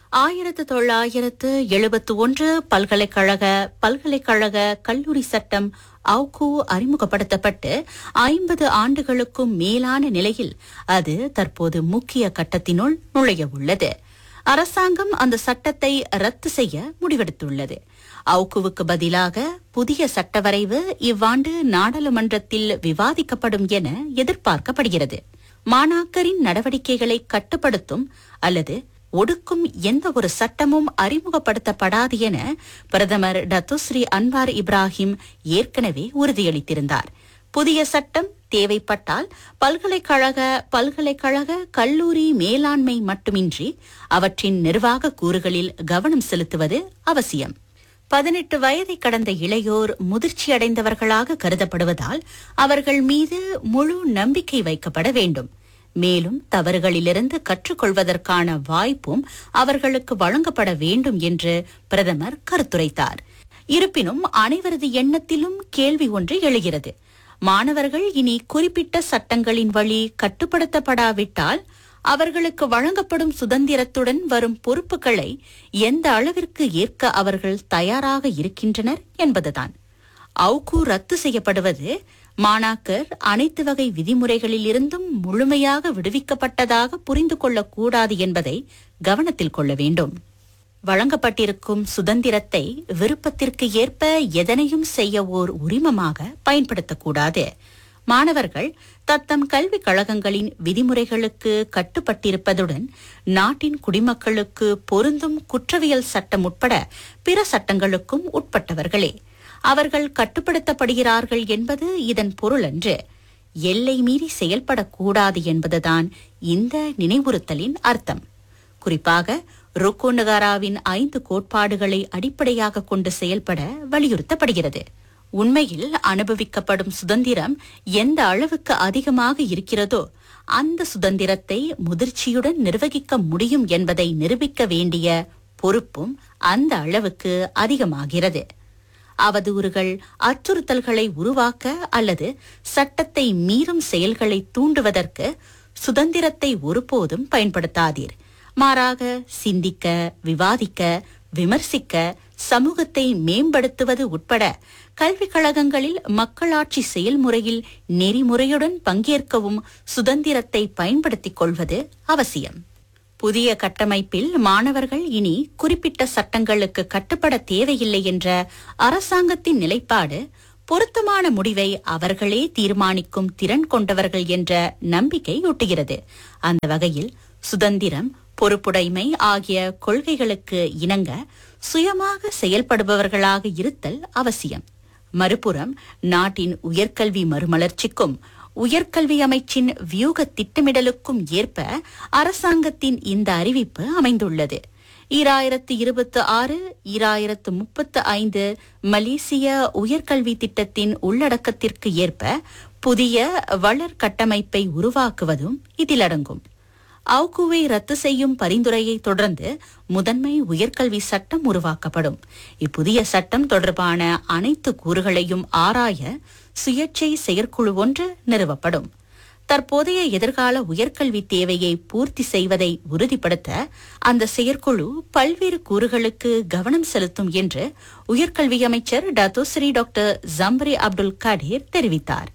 ஆயிரத்து தொள்ளாயிரத்து எழுபத்து ஒன்று பல்கலைக்கழக பல்கலைக்கழக கல்லூரி சட்டம் அவுகு அறிமுகப்படுத்தப்பட்டு ஐம்பது ஆண்டுகளுக்கும் மேலான நிலையில் அது தற்போது முக்கிய கட்டத்தினுள் நுழைய உள்ளது அரசாங்கம் அந்த சட்டத்தை ரத்து செய்ய முடிவெடுத்துள்ளது அவுக்குவுக்கு பதிலாக புதிய சட்ட வரைவு இவ்வாண்டு நாடாளுமன்றத்தில் விவாதிக்கப்படும் என எதிர்பார்க்கப்படுகிறது மாணாக்கரின் நடவடிக்கைகளை கட்டுப்படுத்தும் அல்லது ஒடுக்கும் எந்த ஒரு சட்டமும் அறிமுகப்படுத்தப்படாது என பிரதமர் டத்துஸ்ரீ அன்வார் இப்ராஹிம் ஏற்கனவே உறுதியளித்திருந்தார் புதிய சட்டம் தேவைப்பட்டால் பல்கலைக்கழக பல்கலைக்கழக கல்லூரி மேலாண்மை மட்டுமின்றி அவற்றின் நிர்வாக கூறுகளில் கவனம் செலுத்துவது அவசியம் பதினெட்டு வயதை கடந்த இளையோர் முதிர்ச்சியடைந்தவர்களாக கருதப்படுவதால் அவர்கள் மீது முழு நம்பிக்கை வைக்கப்பட வேண்டும் மேலும் தவறுகளிலிருந்து கற்றுக்கொள்வதற்கான வாய்ப்பும் அவர்களுக்கு வழங்கப்பட வேண்டும் என்று பிரதமர் கருத்துரைத்தார் இருப்பினும் அனைவரது எண்ணத்திலும் கேள்வி ஒன்று எழுகிறது மாணவர்கள் இனி குறிப்பிட்ட சட்டங்களின் வழி கட்டுப்படுத்தப்படாவிட்டால் அவர்களுக்கு வழங்கப்படும் சுதந்திரத்துடன் வரும் பொறுப்புகளை எந்த அளவிற்கு ஏற்க அவர்கள் தயாராக இருக்கின்றனர் என்பதுதான் அவுகு ரத்து செய்யப்படுவது மாணாக்கர் அனைத்து வகை விதிமுறைகளில் இருந்தும் முழுமையாக விடுவிக்கப்பட்டதாக புரிந்து கொள்ளக்கூடாது என்பதை கவனத்தில் கொள்ள வேண்டும் வழங்கப்பட்டிருக்கும் சுதந்திரத்தை விருப்பத்திற்கு ஏற்ப எதனையும் செய்ய ஓர் உரிமமாக பயன்படுத்தக்கூடாது மாணவர்கள் தத்தம் கல்விக் கழகங்களின் விதிமுறைகளுக்கு கட்டுப்பட்டிருப்பதுடன் நாட்டின் குடிமக்களுக்கு பொருந்தும் குற்றவியல் சட்டம் உட்பட பிற சட்டங்களுக்கும் உட்பட்டவர்களே அவர்கள் கட்டுப்படுத்தப்படுகிறார்கள் என்பது இதன் பொருளன்று எல்லை மீறி செயல்படக்கூடாது என்பதுதான் இந்த நினைவுறுத்தலின் அர்த்தம் குறிப்பாக ருக்கோ நகாராவின் ஐந்து கோட்பாடுகளை அடிப்படையாக கொண்டு செயல்பட வலியுறுத்தப்படுகிறது உண்மையில் அனுபவிக்கப்படும் சுதந்திரம் எந்த அளவுக்கு அதிகமாக இருக்கிறதோ அந்த சுதந்திரத்தை முதிர்ச்சியுடன் நிர்வகிக்க முடியும் என்பதை நிரூபிக்க வேண்டிய பொறுப்பும் அந்த அளவுக்கு அதிகமாகிறது அவதூறுகள் அச்சுறுத்தல்களை உருவாக்க அல்லது சட்டத்தை மீறும் செயல்களை தூண்டுவதற்கு சுதந்திரத்தை ஒருபோதும் பயன்படுத்தாதீர் மாறாக சிந்திக்க விவாதிக்க விமர்சிக்க சமூகத்தை மேம்படுத்துவது உட்பட கல்விக் கழகங்களில் மக்களாட்சி செயல்முறையில் நெறிமுறையுடன் பங்கேற்கவும் சுதந்திரத்தை பயன்படுத்திக் கொள்வது அவசியம் புதிய கட்டமைப்பில் மாணவர்கள் இனி குறிப்பிட்ட சட்டங்களுக்கு கட்டுப்பட தேவையில்லை என்ற அரசாங்கத்தின் நிலைப்பாடு பொருத்தமான முடிவை அவர்களே தீர்மானிக்கும் திறன் கொண்டவர்கள் என்ற நம்பிக்கை ஊட்டுகிறது அந்த வகையில் சுதந்திரம் பொறுப்புடைமை ஆகிய கொள்கைகளுக்கு இணங்க சுயமாக செயல்படுபவர்களாக இருத்தல் அவசியம் மறுபுறம் நாட்டின் உயர்கல்வி மறுமலர்ச்சிக்கும் உயர்கல்வி அமைச்சின் வியூக திட்டமிடலுக்கும் ஏற்ப அரசாங்கத்தின் இந்த அறிவிப்பு அமைந்துள்ளது ஈராயிரத்து இருபத்தி ஆறு ஈராயிரத்து முப்பத்து ஐந்து மலேசிய உயர்கல்வி திட்டத்தின் உள்ளடக்கத்திற்கு ஏற்ப புதிய வளர் கட்டமைப்பை உருவாக்குவதும் இதில் அடங்கும் அவுகுவை ரத்து செய்யும் பரிந்துரையை தொடர்ந்து முதன்மை உயர்கல்வி சட்டம் உருவாக்கப்படும் இப்புதிய சட்டம் தொடர்பான அனைத்து கூறுகளையும் ஆராய சுயேட்சை செயற்குழு ஒன்று நிறுவப்படும் தற்போதைய எதிர்கால உயர்கல்வி தேவையை பூர்த்தி செய்வதை உறுதிப்படுத்த அந்த செயற்குழு பல்வேறு கூறுகளுக்கு கவனம் செலுத்தும் என்று உயர்கல்வி அமைச்சர் Datuk Seri doctor Zambry Abdul Kadir தெரிவித்தார்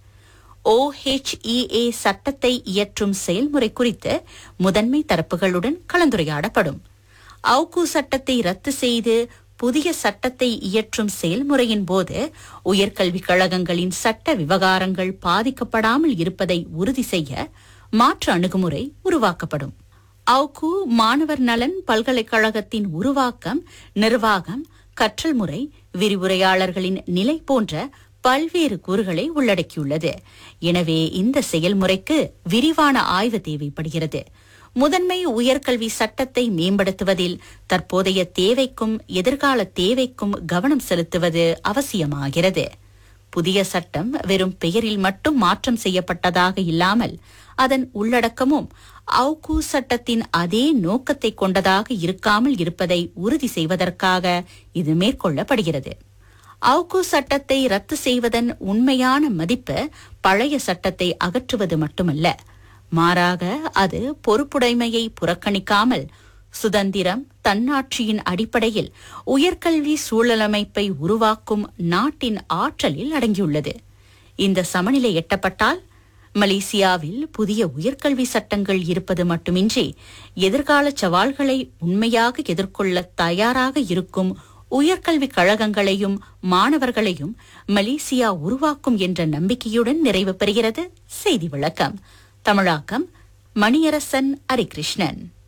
OHEA சட்டத்தை இயற்றும் செயல்முறை குறித்து முதன்மை தரப்புகளுடன் கலந்துரையாடப்படும் அவுகு சட்டத்தை ரத்து செய்து புதிய சட்டத்தை இயற்றும் செயல்முறையின் போது உயர்கல்விக் கழகங்களின் சட்ட விவகாரங்கள் பாதிக்கப்படாமல் இருப்பதை உறுதி செய்ய மாற்று அணுகுமுறை உருவாக்கப்படும் அவுகு மாணவர் நலன் பல்கலைக்கழகத்தின் உருவாக்கம் நிர்வாகம் கற்றல் முறை விரிவுரையாளர்களின் நிலை போன்ற பல்வேறு கூறுகளை உள்ளடக்கியுள்ளது எனவே இந்த செயல்முறைக்கு விரிவான ஆய்வு தேவைப்படுகிறது முதன்மை உயர்கல்வி சட்டத்தை மேம்படுத்துவதில் தற்போதைய தேவைக்கும் எதிர்கால தேவைக்கும் கவனம் செலுத்துவது அவசியமாகிறது புதிய சட்டம் வெறும் பெயரில் மட்டும் மாற்றம் செய்யப்பட்டதாக இல்லாமல் அதன் உள்ளடக்கமும் அவுகு சட்டத்தின் அதே நோக்கத்தை கொண்டதாக இருக்காமல் இருப்பதை உறுதி செய்வதற்காக இது மேற்கொள்ளப்படுகிறது அவுகு சட்டத்தை ரத்து செய்வதன் உண்மையான மதிப்பு பழைய சட்டத்தை அகற்றுவது மட்டுமல்ல மாறாக அது பொறுப்புடைமையை புறக்கணிக்காமல் சுதந்திரம் தன்னாட்சியின் அடிப்படையில் உயர்கல்வி சூழலமைப்பை உருவாக்கும் நாட்டின் ஆற்றலில் அடங்கியுள்ளது இந்த சமநிலை எட்டப்பட்டால் மலேசியாவில் புதிய உயர்கல்வி சட்டங்கள் இருப்பது மட்டுமின்றி எதிர்கால சவால்களை உண்மையாக எதிர்கொள்ள தயாராக இருக்கும் உயர்கல்விக் கழகங்களையும் மாணவர்களையும் மலேசியா உருவாக்கும் என்ற நம்பிக்கையுடன் நிறைவு பெறுகிறது செய்தி விளக்கம் தமிழாக்கம் மணியரசன் ஹரிகிருஷ்ணன்